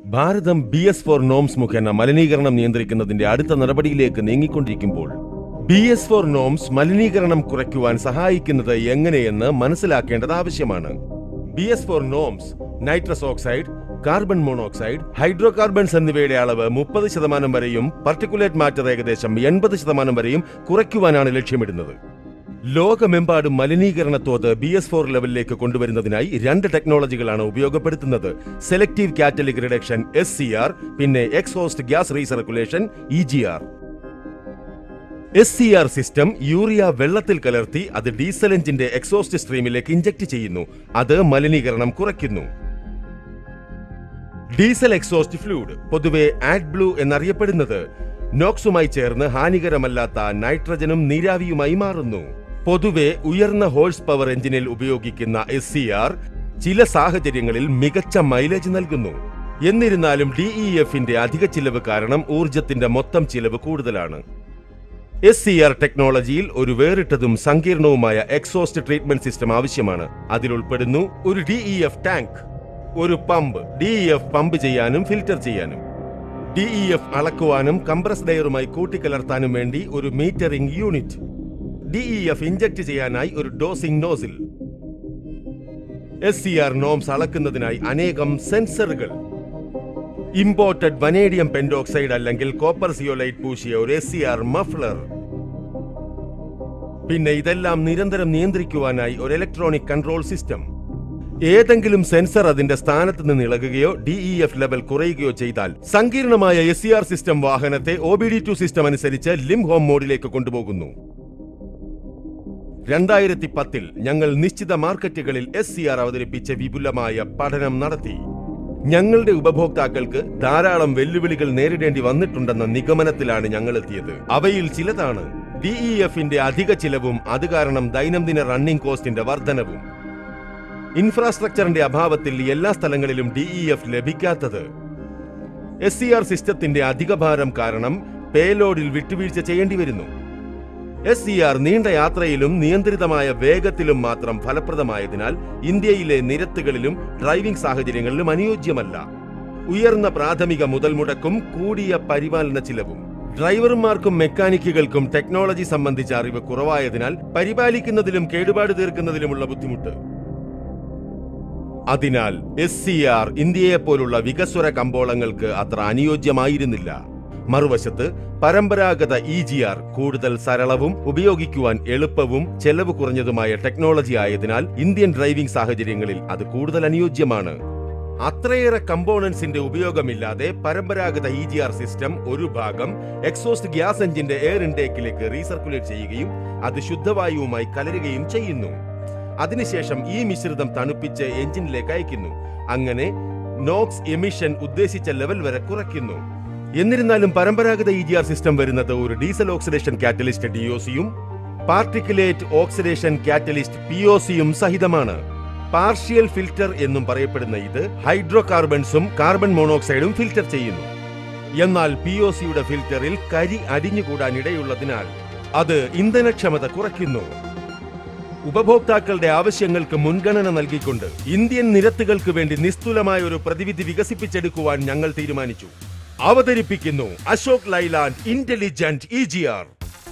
ഭാരതം B S four norms മുഖേന മലിനീകരണം നിയന്ത്രിക്കുന്നതിന്റെ അടുത്ത നടപടിയിലേക്ക് നീങ്ങിക്കൊണ്ടിരിക്കുമ്പോൾ ബി എസ് ഫോർ നോംസ് മലിനീകരണം കുറയ്ക്കുവാൻ സഹായിക്കുന്നത് എങ്ങനെയെന്ന് മനസ്സിലാക്കേണ്ടത് ആവശ്യമാണ് B S four norms nitrous oxide carbon monoxide hydro carbons എന്നിവയുടെ അളവ് മുപ്പത് ശതമാനം വരെയും പർട്ടിക്കുലേറ്റ് മാറ്റർ ഏകദേശം എൺപത് ശതമാനം വരെയും കുറയ്ക്കുവാനാണ് ലക്ഷ്യമിടുന്നത് ലോകമെമ്പാടും മലിനീകരണ തോത് ബി എസ് ഫോർ ലെവലിലേക്ക് കൊണ്ടുവരുന്നതിനായി രണ്ട് ടെക്നോളജികളാണ് ഉപയോഗപ്പെടുത്തുന്നത് selective catalytic reduction S C R പിന്നെ exhaust gas recirculation E G R S C R system urea വെള്ളത്തിൽ കലർത്തി അത് ഡീസൽ എഞ്ചിന്റെ എക്സോസ്റ്റ് സ്ട്രീമിലേക്ക് ഇഞ്ചക്ട് ചെയ്യുന്നു അത് മലിനീകരണം കുറയ്ക്കുന്നു ഡീസൽ എക്സോസ്റ്റ് ഫ്ലൂയിഡ് പൊതുവെ ആഡ് ബ്ലൂ എന്നറിയപ്പെടുന്നത് നോക്സുമായി ചേർന്ന് ഹാനികരമല്ലാത്ത നൈട്രജനും നീരാവിയുമായി മാറുന്നു പൊതുവെ ഉയർന്ന ഹോഴ്സ് പവർ എഞ്ചിനിൽ ഉപയോഗിക്കുന്ന എസ് സി ആർ ചില സാഹചര്യങ്ങളിൽ മികച്ച മൈലേജ് നൽകുന്നു എന്നിരുന്നാലും ഡിഇ എഫിന്റെ അധിക ചിലവ് കാരണം ഊർജത്തിന്റെ മൊത്തം ചിലവ് കൂടുതലാണ് എസ് സി ആർ ടെക്നോളജിയിൽ ഒരു വേറിട്ടതും സങ്കീർണവുമായ എക്സോസ്റ്റ് ട്രീറ്റ്മെന്റ് സിസ്റ്റം ആവശ്യമാണ് അതിലുൾപ്പെടുന്നു ഒരു ഡിഇ എഫ് ടാങ്ക് ഒരു പമ്പ് ഡിഇ എഫ് പമ്പ് ചെയ്യാനും ഫിൽറ്റർ ചെയ്യാനും ഡിഇ എഫ് അളക്കുവാനും കംപ്രസ് ഡയറുമായി കൂട്ടിക്കലർത്താനും വേണ്ടി ഒരു metering unit D E F inject ചെയ്യാനായി ഒരു dosing nozzle S C R norms അളക്കുന്നതിനായി അനേകം സെൻസറുകൾ ഇമ്പോർട്ടഡ് വനേഡിയം പെൻഡോക്സൈഡ് അല്ലെങ്കിൽ കോപ്പർ സിയോലൈറ്റ് പൂശിയ ഒരു എസ് സി ആർ മഫ്ലർ പിന്നെ ഇതെല്ലാം നിരന്തരം നിയന്ത്രിക്കുവാനായി ഒരു ഇലക്ട്രോണിക് കൺട്രോൾ സിസ്റ്റം ഏതെങ്കിലും സെൻസർ അതിന്റെ സ്ഥാനത്ത് നിന്ന് ഇളകുകയോ ഡിഇ എഫ് ലെവൽ കുറയുകയോ ചെയ്താൽ സങ്കീർണമായ എസ് സി ആർ സിസ്റ്റം വാഹനത്തെ O B D two system അനുസരിച്ച് ലിം ഹോം മോഡിലേക്ക് കൊണ്ടുപോകുന്നു രണ്ടായിരത്തി പത്തിൽ ഞങ്ങൾ നിശ്ചിത മാർക്കറ്റുകളിൽ എസ് സി ആർ അവതരിപ്പിച്ച വിപുലമായ പഠനം നടത്തി ഞങ്ങളുടെ ഉപഭോക്താക്കൾക്ക് ധാരാളം വെല്ലുവിളികൾ നേരിടേണ്ടി വന്നിട്ടുണ്ടെന്ന നിഗമനത്തിലാണ് ഞങ്ങൾ എത്തിയത് അവയിൽ ചിലതാണ് ഡിഇ എഫിന്റെ അധിക ചിലവും അത് കാരണം ദൈനംദിന റണ്ണിംഗ് കോസ്റ്റിന്റെ വർധനവും ഇൻഫ്രാസ്ട്രക്ചറിന്റെ അഭാവത്തിൽ എല്ലാ സ്ഥലങ്ങളിലും ഡിഇ എഫ് ലഭിക്കാത്തത് എസ് സി ആർ സിസ്റ്റത്തിന്റെ അധിക ഭാരം കാരണം പേലോഡിൽ വിട്ടുവീഴ്ച ചെയ്യേണ്ടി വരുന്നു എസ് സി ആർ നീണ്ട യാത്രയിലും നിയന്ത്രിതമായ വേഗത്തിലും മാത്രം ഫലപ്രദമായതിനാൽ ഇന്ത്യയിലെ നിരത്തുകളിലും ഡ്രൈവിംഗ് സാഹചര്യങ്ങളിലും അനുയോജ്യമല്ല ഉയർന്ന പ്രാഥമിക മുതൽ മുടക്കും കൂടിയ പരിപാലന ചിലവും ഡ്രൈവർമാർക്കും മെക്കാനിക്കുകൾക്കും ടെക്നോളജി സംബന്ധിച്ച അറിവ് കുറവായതിനാൽ പരിപാലിക്കുന്നതിലും കേടുപാട് തീർക്കുന്നതിലുമുള്ള ബുദ്ധിമുട്ട് അതിനാൽ എസ് സി ആർ ഇന്ത്യയെപ്പോലുള്ള വികസ്വര കമ്പോളങ്ങൾക്ക് അത്ര അനുയോജ്യമായിരുന്നില്ല മറുവശത്ത് പരമ്പരാഗത ഇ ജി ആർ കൂടുതൽ സരളവും ഉപയോഗിക്കുവാൻ എളുപ്പവും ചെലവ് കുറഞ്ഞതുമായ ടെക്നോളജി ആയതിനാൽ ഇന്ത്യൻ ഡ്രൈവിംഗ് സാഹചര്യങ്ങളിൽ അത് കൂടുതൽ അനുയോജ്യമാണ് അത്രയേറെ കമ്പോണൻസിന്റെ ഉപയോഗമില്ലാതെ പരമ്പരാഗത ഇ ജി ആർ സിസ്റ്റം ഒരു ഭാഗം എക്സോസ്റ്റ് ഗ്യാസ് എഞ്ചിന്റെ എയർ ഇൻടേക്കിലേക്ക് റീസർക്കുലേറ്റ് ചെയ്യുകയും അത് ശുദ്ധവായുവുമായി കലരുകയും ചെയ്യുന്നു അതിനുശേഷം ഈ മിശ്രിതം തണുപ്പിച്ച് എഞ്ചിനിലേക്ക് അയക്കുന്നു അങ്ങനെ നോക്സ് എമിഷൻ ഉദ്ദേശിച്ച ലെവൽ വരെ കുറയ്ക്കുന്നു എന്നിരുന്നാലും പരമ്പരാഗത ഇ ജി ആർ സിസ്റ്റം വരുന്നത് ഒരു diesel oxidation catalyst D O സിയും particulate oxidation catalyst P O സിയും സഹിതമാണ് പാർഷ്യൽ ഫിൽറ്റർ എന്നും പറയപ്പെടുന്ന ഇത് ഹൈഡ്രോ കാർബൺസും കാർബൺ മോണോക്സൈഡും ഫിൽറ്റർ ചെയ്യുന്നു എന്നാൽ പി ഒ സിയുടെ ഫിൽറ്ററിൽ കരി അടിഞ്ഞുകൂടാൻ ഇടയുള്ളതിനാൽ അത് ഇന്ധനക്ഷമത കുറയ്ക്കുന്നു ഉപഭോക്താക്കളുടെ ആവശ്യങ്ങൾക്ക് മുൻഗണന നൽകിക്കൊണ്ട് ഇന്ത്യൻ നിരത്തുകൾക്ക് വേണ്ടി നിസ്തുലമായ ഒരു പ്രതിവിധി വികസിപ്പിച്ചെടുക്കുവാൻ ഞങ്ങൾ തീരുമാനിച്ചു അവതരിപ്പിക്കുന്നു Ashok Leyland intelligent E G R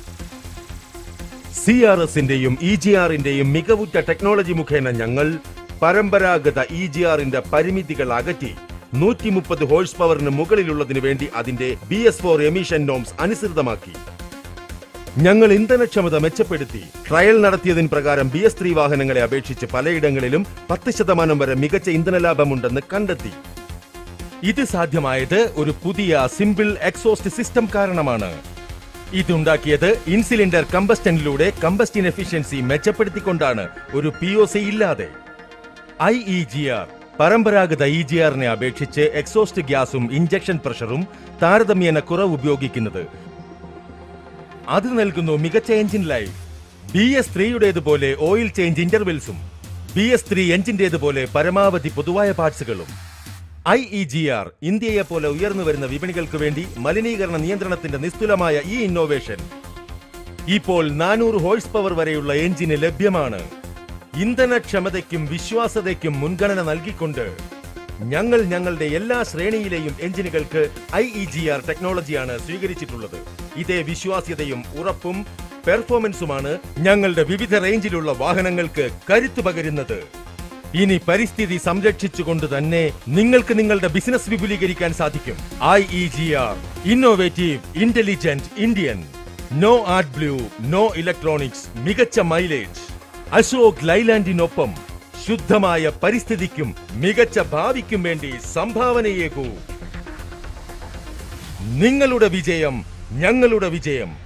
C R എസിന്റെയും ഇ ജി ആറിന്റെയും മികവുറ്റ ടെക്നോളജി മുഖേന ഞങ്ങൾ പരമ്പരാഗത ഇ ജി ആറിന്റെ പരിമിതികൾ അകറ്റി നൂറ്റി മുപ്പത് ഹോഴ്സ് പവറിന് മുകളിലുള്ളതിനു വേണ്ടി അതിന്റെ B S four emission norms അനുസൃതമാക്കി ഞങ്ങൾ ഇന്ധനക്ഷമത മെച്ചപ്പെടുത്തി ട്രയൽ നടത്തിയതിന് പ്രകാരം ബി എസ് ത്രീ വാഹനങ്ങളെ അപേക്ഷിച്ച് പലയിടങ്ങളിലും പത്ത് ശതമാനം വരെ മികച്ച ഇന്ധന ലാഭമുണ്ടെന്ന് കണ്ടെത്തി ഇത് സാധ്യമായത് ഒരു പുതിയ സിമ്പിൾ എക്സോസ്റ്റ് സിസ്റ്റം കാരണമാണ് ഇതുണ്ടാക്കിയത് ഇൻസിലിണ്ടർ കമ്പസ്റ്റനിലൂടെ കമ്പസ്റ്റിൻ എഫിഷ്യൻസി മെച്ചപ്പെടുത്തിക്കൊണ്ടാണ് ഒരു പി ഒ സി ഇല്ലാതെ ഐ ഇ ജി ആർ പരമ്പരാഗത ഇ ജി ആറിനെ അപേക്ഷിച്ച് എക്സോസ്റ്റ് ഗ്യാസും ഇഞ്ചക്ഷൻ പ്രഷറും താരതമ്യേന കുറവ് ഉപയോഗിക്കുന്നത് അത് നൽകുന്നു മികച്ച എഞ്ചിൻ ലൈഫ് ബി എസ് ത്രീയുടേതുപോലെ ഓയിൽ ചേഞ്ച് ഇന്റർവെൽസും ബി എസ് ത്രീ എഞ്ചിന്റേതുപോലെ പരമാവധി പൊതുവായ പാർട്സുകളും ഐ ഇ ജി ആർ ഇന്ത്യയെ പോലെ ഉയർന്നു വരുന്ന വിപണികൾക്ക് വേണ്ടി മലിനീകരണ നിയന്ത്രണത്തിന്റെ നിസ്തുലമായ ഈ ഇന്നോവേഷൻ ഇപ്പോൾ നാനൂറ് ഹോഴ്സ് പവർ വരെയുള്ള എഞ്ചിന് ലഭ്യമാണ് ഇന്ധനക്ഷമതയ്ക്കും വിശ്വാസതയ്ക്കും മുൻഗണന നൽകിക്കൊണ്ട് ഞങ്ങൾ ഞങ്ങളുടെ എല്ലാ ശ്രേണിയിലെയും എഞ്ചിനുകൾക്ക് ഐ ഇ ജി ആർ ടെക്നോളജിയാണ് സ്വീകരിച്ചിട്ടുള്ളത് ഇതേ വിശ്വാസ്യതയും ഉറപ്പും പെർഫോമൻസുമാണ് ഞങ്ങളുടെ വിവിധ റേഞ്ചിലുള്ള വാഹനങ്ങൾക്ക് കരുത്തു പകരുന്നത് ഇനി പരിസ്ഥിതി സംരക്ഷിച്ചുകൊണ്ട് തന്നെ നിങ്ങൾക്ക് നിങ്ങളുടെ ബിസിനസ് വിപുലീകരിക്കാൻ സാധിക്കും I E G R innovative intelligent Indian no AdBlue no electronics മികച്ച മൈലേജ് അശോക് ലൈലാൻഡിനൊപ്പം ശുദ്ധമായ പരിസ്ഥിതിക്കും മികച്ച ഭാവിക്കും വേണ്ടി സംഭാവനയേകൂ നിങ്ങളുടെ വിജയം ഞങ്ങളുടെ വിജയം